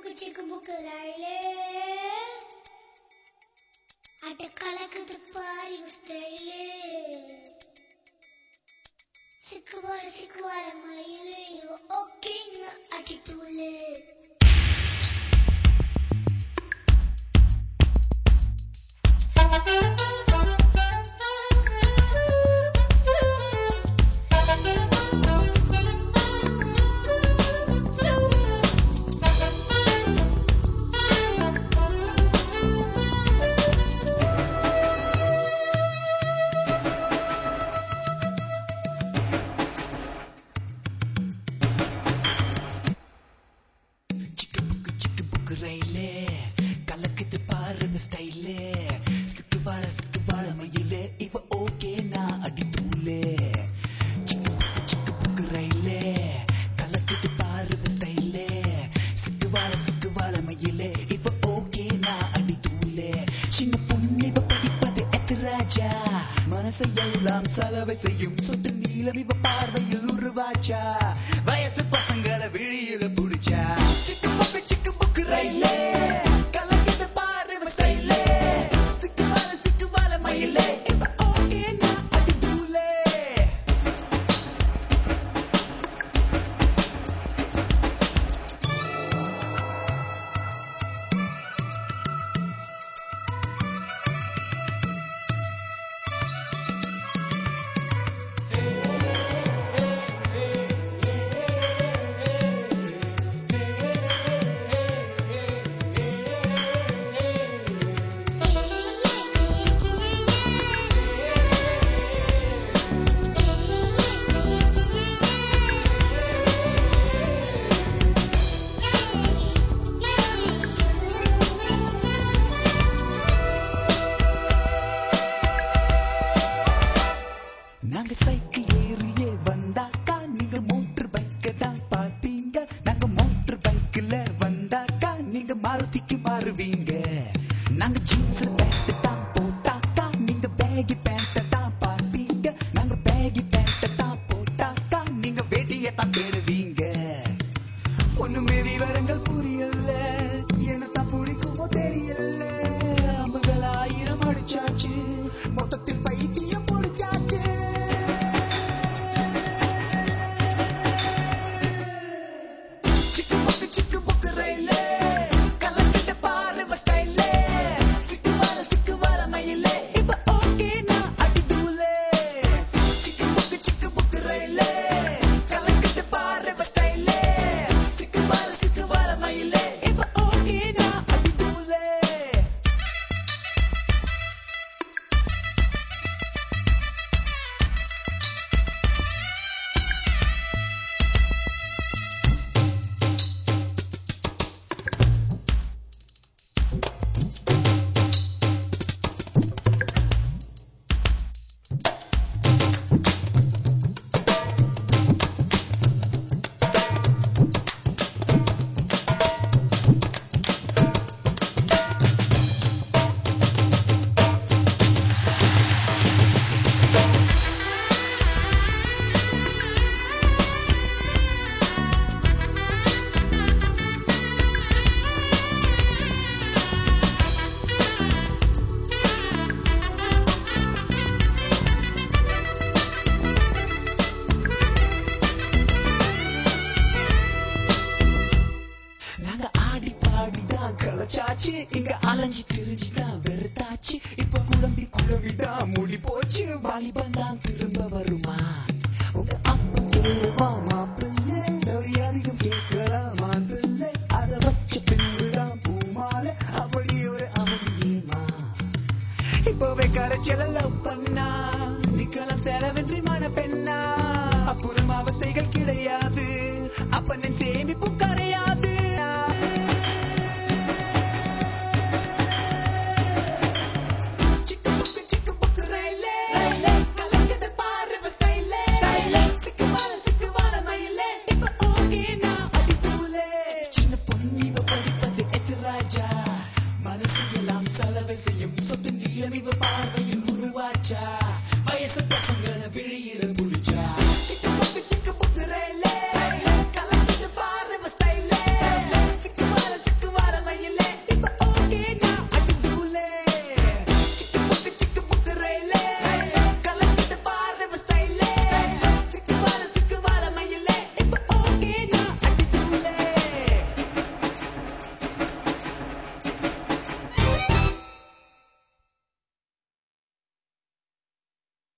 book சிக்கு book ரயிலே அட்ட கலக்குது பாரு ஸ்டைலே சிக்கு வர சிக்கு வர மயிலே இவ ஓகேங்க அடி தூளு சிக்கு புக்கு சிக்கு புக்கு ரயிலே கலக்குது பாரு ஸ்டைலே சிக்கு வாழ சிக்கு வாழ மயிலே இவ ஓகே நான் அடி தூளே சிக்கு புக்கு சிக்கு புக்கு ரயிலே கலக்குது பாரு ஸ்டைலே சிக்கு வாழ சிக்கு வாழ மயிலே இவ ஓகே நான் அடி தூளே சின்ன பொண்ணு இவ படிப்பது எத்து ராஜா மனசை எல்லாம் சலவை செய்யும் சொட்டு நீளம் இவ பார்வையில் உருவாச்சா வயசு பசங்களை விழியில புடிச்சா சிக்கு புக்கு சிக்கு புக்கு ரயிலே கலக்குது பாரு இவ ஸ்டைலே சிக்கு வாழ சிக்கு வாழ மயிலே இவ ஓகே நான் அடி தூளே நாங்க சைக்கிள் ஏறியே வந்தாக்கா நீங்க மோட்டர் பைக்க தான் பார்ப்பீங்க நாங்க மோட்டர் பைக்ல வந்தாக்கா நீங்க மாருதிக்கு மாறுவீங்க நாங்க ஜீன்ஸ் பேண்ட் தான் போட்டாக்கா நீங்க பேகி பேண்ட் தான் பார்ப்பீங்க நாங்க பேகி பேண்ட் தான் போட்டாக்கா நீங்க வெடியை தான் தேடுவீங்க ஒண்ணுமே விவரங்கள் புரியல என்னத்தான் பிடிக்குமோ தெரியல அம்புகள் ஆயிரம் அடிச்சாச்சு மொத்தத்தில் பைத்தியம் பிடிச்சாச்சு சிக்கு புக்கு சிக்கு புக்கு ரயிலே கலக்கிட்ட பாரு இவ ஸ்டைலே சிக்கு வாழ சிக்கு வாழ மயிலே இவ ஓகே நான் அடி தூளே சிக்கு புக்கு சிக்கு புக்கு ரயிலே கலக்கிட்ட பாரு இவ ஸ்டைலே சிக்கு வாழ சிக்கு வாழ மயிலே இவ ஓகே நான் அடி தூளே நாங்க ஆடி பாடிதான் களைச்சாச்சு இங்க அலைஞ்சு திரிஞ்சுதான் வெறுத்தாச்சு இப்ப குழம்பி குழம்பிதான் மூடி போச்சு வாலிபன் தான் திரும்ப வருமா